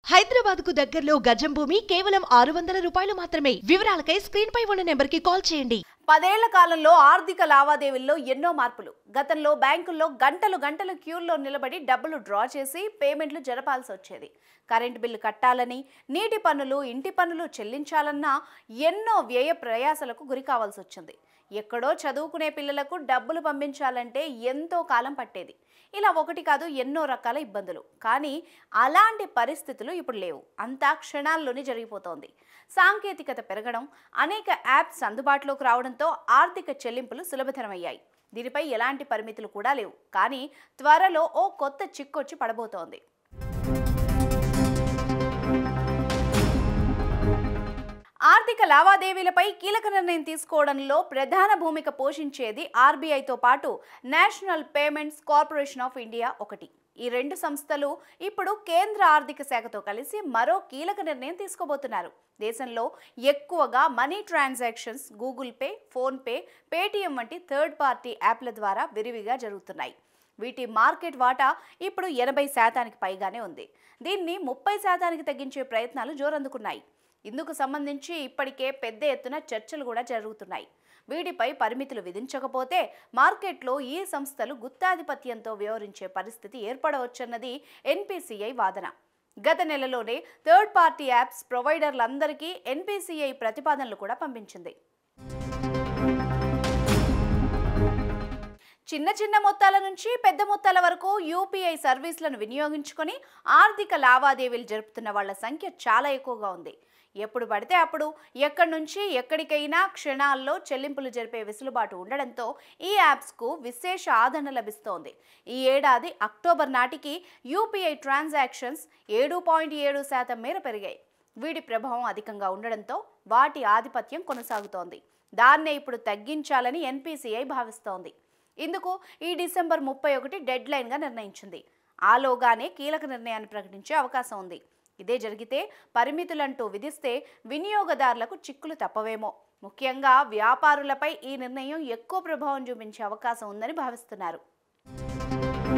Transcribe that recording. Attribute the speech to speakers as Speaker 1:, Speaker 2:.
Speaker 1: హైదరాబాద్ కు దగ్గరలో గజం భూమి కేవలం ఆరు వందల రూపాయలు మాత్రమే వివరాలకై స్క్రీన్ పై ఉన్న నెంబర్ కి కాల్ చేయండి
Speaker 2: పదేళ్ల కాలంలో ఆర్థిక లావాదేవీల్లో ఎన్నో మార్పులు గతంలో బ్యాంకుల్లో గంటలు గంటలు క్యూల్లో నిలబడి డబ్బులు డ్రా చేసి పేమెంట్లు జరపాల్సి వచ్చేది కరెంటు బిల్లు కట్టాలని నీటి పన్నులు ఇంటి పన్నులు చెల్లించాలన్నా ఎన్నో వ్యయ ప్రయాసలకు గురి కావాల్సి వచ్చింది ఎక్కడో చదువుకునే పిల్లలకు డబ్బులు పంపించాలంటే ఎంతో కాలం పట్టేది ఇలా ఒకటి కాదు ఎన్నో రకాల ఇబ్బందులు కానీ అలాంటి పరిస్థితులు ఇప్పుడు లేవు అంతా క్షణాల్లోనే జరిగిపోతోంది సాంకేతికత పెరగడం అనేక యాప్స్ అందుబాటులోకి రావడంతో ఆర్థిక చెల్లింపులు సులభతరమయ్యాయి దీనిపై ఎలాంటి పరిమితులు కూడా లేవు కానీ త్వరలో ఓ కొత్త చిక్కొచ్చి పడబోతోంది ఆర్థిక లావాదేవీలపై కీలక నిర్ణయం తీసుకోవడంలో ప్రధాన భూమిక పోషించేది ఆర్బీఐతో పాటు national payments corporation of India ఒకటి ఈ రెండు సంస్థలు ఇప్పుడు కేంద్ర ఆర్థిక శాఖతో కలిసి మరో కీలక నిర్ణయం తీసుకోబోతున్నారు దేశంలో ఎక్కువగా money transactions Google Pay PhonePe Paytm వంటి థర్డ్ పార్టీ యాప్ల ద్వారా విరివిగా జరుగుతున్నాయి వీటి మార్కెట్ వాటా ఇప్పుడు ఎనభై శాతానికి పైగానే ఉంది దీన్ని ముప్పై శాతానికి తగ్గించే ప్రయత్నాలు జోరందుకున్నాయి ఇందుకు సంబంధించి ఇప్పటికే పెద్ద ఎత్తున చర్చలు కూడా జరుగుతున్నాయి వీటిపై పరిమితులు విధించకపోతే మార్కెట్లో ఈ సంస్థలు గుత్తాధిపత్యంతో వ్యవహరించే పరిస్థితి ఏర్పడవచ్చన్నది ఎన్పిసిఐ వాదన గత నెలలోనే థర్డ్ పార్టీ యాప్స్ ప్రొవైడర్లందరికీ ఎన్పిసిఐ ప్రతిపాదనలు కూడా పంపించింది చిన్న చిన్న మొత్తాల నుంచి పెద్ద మొత్తాల వరకు యూపీఐ సర్వీసులను వినియోగించుకొని ఆర్థిక లావాదేవీలు జరుపుతున్న వాళ్ళ సంఖ్య చాలా ఎక్కువగా ఉంది ఎప్పుడు పడితే అప్పుడు ఎక్కడి నుంచి ఎక్కడికైనా క్షణాల్లో చెల్లింపులు జరిపే వెసులుబాటు ఉండడంతో ఈ యాప్స్కు విశేష ఆదరణ లభిస్తోంది ఈ ఏడాది అక్టోబర్ నాటికి యూపీఐ ట్రాన్సాక్షన్స్ ఏడు పాయింట్ ఏడు శాతం మేర పెరిగాయి వీటి ప్రభావం అధికంగా ఉండడంతో వాటి ఆధిపత్యం కొనసాగుతోంది దాన్నే ఇప్పుడు తగ్గించాలని ఎన్పిసిఐ భావిస్తోంది ఇందుకు ఈ డిసెంబర్ ముప్పై ఒకటి డెడ్ లైన్గా నిర్ణయించింది ఆలోగానే కీలక నిర్ణయాన్ని ప్రకటించే అవకాశం ఉంది ఇదే జరిగితే పరిమితులంటూ విధిస్తే వినియోగదారులకు చిక్కులు తప్పవేమో ముఖ్యంగా వ్యాపారులపై ఈ నిర్ణయం ఎక్కువ ప్రభావం చూపించే అవకాశం ఉందని భావిస్తున్నారు